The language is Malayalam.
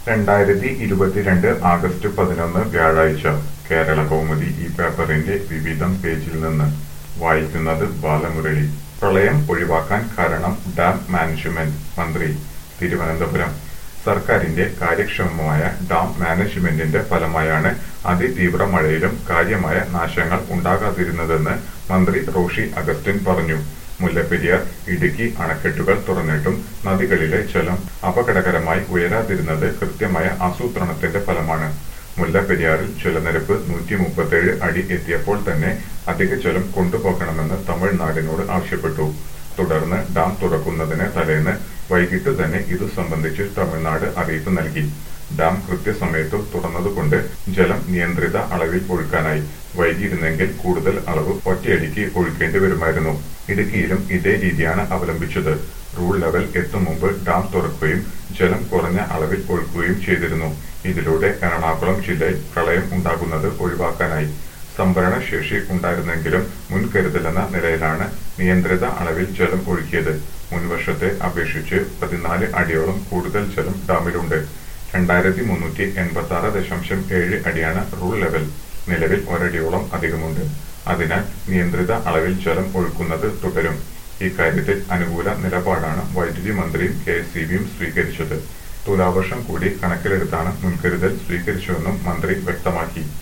രണ്ടായിരത്തി ഇരുപത്തിരണ്ട് ആഗസ്റ്റ് പതിനൊന്ന് വ്യാഴാഴ്ച കേരള കൗമുദി ഈ പേപ്പറിന്റെ വിവിധം പേജിൽ നിന്ന് വായിക്കുന്നത് ബാലമുരളി പ്രളയം ഒഴിവാക്കാൻ കാരണം ഡാം മാനേജ്മെന്റ് മന്ത്രി തിരുവനന്തപുരം സർക്കാരിന്റെ കാര്യക്ഷമമായ ഡാം മാനേജ്മെന്റിന്റെ ഫലമായാണ് അതിതീവ്ര മഴയിലും കാര്യമായ നാശങ്ങൾ ഉണ്ടാകാതിരുന്നതെന്ന് മന്ത്രി റോഷി അഗസ്റ്റിൻ പറഞ്ഞു മുല്ലപ്പെരിയാർ ഇടുക്കി അണക്കെട്ടുകൾ തുറന്നിട്ടും നദികളിലെ ജലം അപകടകരമായി ഉയരാതിരുന്നത് കൃത്യമായ ആസൂത്രണത്തിന്റെ ഫലമാണ് മുല്ലപ്പെരിയാറിൽ ജലനിരപ്പ് നൂറ്റി മുപ്പത്തേഴ് അടി എത്തിയപ്പോൾ തന്നെ അധിക ജലം കൊണ്ടുപോകണമെന്ന് തമിഴ്നാടിനോട് ആവശ്യപ്പെട്ടു തുടർന്ന് ഡാം തുറക്കുന്നതിന് തലേന്ന് വൈകിട്ട് തന്നെ ഇതു സംബന്ധിച്ച് തമിഴ്നാട് അറിയിപ്പ് നൽകി ഡാം കൃത്യസമയത്ത് തുറന്നതുകൊണ്ട് ജലം നിയന്ത്രിത അളവിൽ ഒഴുക്കാനായി വൈകിയിരുന്നെങ്കിൽ കൂടുതൽ അളവ് ഒറ്റയടിക്ക് ഒഴുക്കേണ്ടി വരുമായിരുന്നു ഇടുക്കിയിലും ഇതേ രീതിയാണ് അവലംബിച്ചത് റൂൾ ലെവൽ എത്തും മുമ്പ് ഡാം തുറക്കുകയും ജലം കുറഞ്ഞ അളവിൽ ഒഴുക്കുകയും ചെയ്തിരുന്നു ഇതിലൂടെ എറണാകുളം ജില്ലയിൽ പ്രളയം ഉണ്ടാകുന്നത് ഒഴിവാക്കാനായി സംഭരണ ശേഷി ഉണ്ടായിരുന്നെങ്കിലും മുൻകരുതലെന്ന നിലയിലാണ് നിയന്ത്രിത അളവിൽ ജലം ഒഴുക്കിയത് മുൻവർഷത്തെ അപേക്ഷിച്ച് പതിനാല് അടിയോളം കൂടുതൽ ജലം ഡാമിലുണ്ട് രണ്ടായിരത്തി മുന്നൂറ്റി എൺപത്തി ആറ് ദശാംശം ഏഴ് അടിയാണ് റൂൾ ലെവൽ നിലവിൽ ഒരടിയോളം അധികമുണ്ട് അതിനാൽ നിയന്ത്രിത അളവിൽ ജലം ഒഴുക്കുന്നത് തുടരും ഇക്കാര്യത്തിൽ അനുകൂല നിലപാടാണ് വൈദ്യുതി മന്ത്രിയും കെ എസ് സി ബിയും സ്വീകരിച്ചത് തുലാവർഷം കൂടി കണക്കിലെടുത്താണ് മുൻകരുതൽ സ്വീകരിച്ചതെന്നും മന്ത്രി വ്യക്തമാക്കി